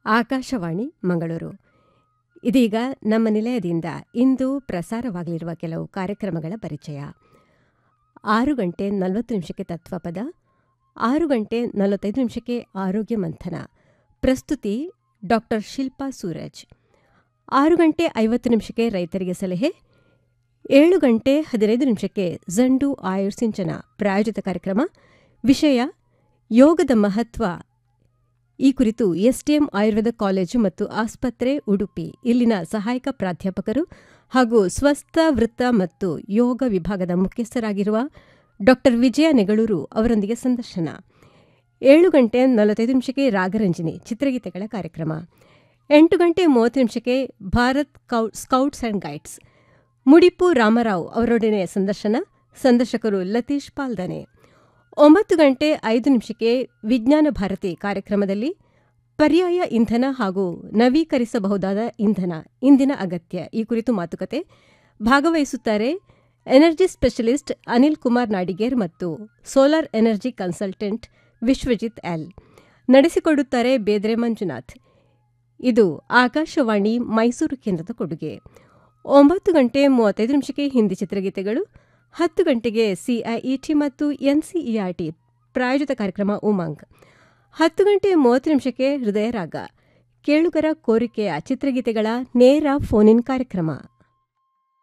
ಆಕಾಶವಾಣಿ ಮಂಗಳೂರು ಇದೀಗ ನಮ್ಮ ನಿಲಯದಿಂದ ಇಂದು ಪ್ರಸಾರವಾಗಲಿರುವ ಕೆಲವು ಕಾರ್ಯಕ್ರಮಗಳ ಪರಿಚಯ ಆರು ಗಂಟೆ ನಲವತ್ತು ನಿಮಿಷಕ್ಕೆ ತತ್ವಪದ ಆರು ಗಂಟೆ ನಲವತ್ತೈದು ನಿಮಿಷಕ್ಕೆ ಆರೋಗ್ಯ ಮಂಥನ ಪ್ರಸ್ತುತಿ ಡಾಕ್ಟರ್ ಶಿಲ್ಪಾ ಸೂರಜ್ ಆರು ಗಂಟೆ ಐವತ್ತು ನಿಮಿಷಕ್ಕೆ ರೈತರಿಗೆ ಸಲಹೆ ಏಳು ಗಂಟೆ ಹದಿನೈದು ನಿಮಿಷಕ್ಕೆ ಜಂಡು ಆಯುರ್ಸಿಂಚನ ಪ್ರಾಯೋಜಿತ ಕಾರ್ಯಕ್ರಮ ವಿಷಯ ಯೋಗದ ಮಹತ್ವ ಈ ಕುರಿತು ಎಸ್ಟಿಎಂ ಆಯುರ್ವೇದ ಕಾಲೇಜು ಮತ್ತು ಆಸ್ಪತ್ರೆ ಉಡುಪಿ ಇಲ್ಲಿನ ಸಹಾಯಕ ಪ್ರಾಧ್ಯಾಪಕರು ಹಾಗೂ ಸ್ವಸ್ಥ ವೃತ್ತ ಮತ್ತು ಯೋಗ ವಿಭಾಗದ ಮುಖ್ಯಸ್ಥರಾಗಿರುವ ಡಾಕ್ಟರ್ ವಿಜಯ ನೆಗಳೂರು ಅವರೊಂದಿಗೆ ಸಂದರ್ಶನ ಏಳು ಗಂಟೆ ನಲವತ್ತೈದು ನಿಮಿಷಕ್ಕೆ ರಾಗರಂಜನಿ ಚಿತ್ರಗೀತೆಗಳ ಕಾರ್ಯಕ್ರಮ ಎಂಟು ಗಂಟೆ ಮೂವತ್ತು ನಿಮಿಷಕ್ಕೆ ಭಾರತ್ ಕೌ ಸ್ಕೌಟ್ಸ್ ಆ್ಯಂಡ್ ಗೈಡ್ಸ್ ಮುಡಿಪು ರಾಮರಾವ್ ಅವರೊಡನೆ ಸಂದರ್ಶನ ಸಂದರ್ಶಕರು ಲತೀಶ್ ಪಾಲ್ದನೆ ಒಂಬತ್ತು ಗಂಟೆ ಐದು ನಿಮಿಷಕ್ಕೆ ವಿಜ್ಞಾನ ಭಾರತಿ ಕಾರ್ಯಕ್ರಮದಲ್ಲಿ ಪರ್ಯಾಯ ಇಂಧನ ಹಾಗೂ ನವೀಕರಿಸಬಹುದಾದ ಇಂಧನ ಇಂದಿನ ಅಗತ್ಯ ಈ ಕುರಿತು ಮಾತುಕತೆ ಭಾಗವಹಿಸುತ್ತಾರೆ ಎನರ್ಜಿ ಸ್ಪೆಷಲಿಸ್ಟ್ ಅನಿಲ್ ಕುಮಾರ್ ನಾಡಿಗೇರ್ ಮತ್ತು solar energy consultant Vishwajit L ನಡೆಸಿಕೊಡುತ್ತಾರೆ ಬೇದ್ರೆ ಮಂಜುನಾಥ್ ಇದು ಆಕಾಶವಾಣಿ ಮೈಸೂರು ಕೇಂದ್ರದ ಕೊಡುಗೆ ಒಂಬತ್ತು ಗಂಟೆ ಮೂವತ್ತೈದು ನಿಮಿಷಕ್ಕೆ ಹಿಂದಿ ಚಿತ್ರಗೀತೆಗಳು ಹತ್ತು ಗಂಟೆಗೆ ಸಿಐಇಟಿ ಮತ್ತು ಎನ್ಸಿಇಆರ್ಟಿ ಪ್ರಾಯೋಜಿತ ಕಾರ್ಯಕ್ರಮ ಉಮಂಗ್ ಹತ್ತು ಗಂಟೆ ಮೂವತ್ತು ನಿಮಿಷಕ್ಕೆ ಹೃದಯ ರಾಗ ಕೇಳುಗರ ಕೋರಿಕೆಯ ಚಿತ್ರಗೀತೆಗಳ ನೇರ ಫೋನ್ ಇನ್ ಕಾರ್ಯಕ್ರಮ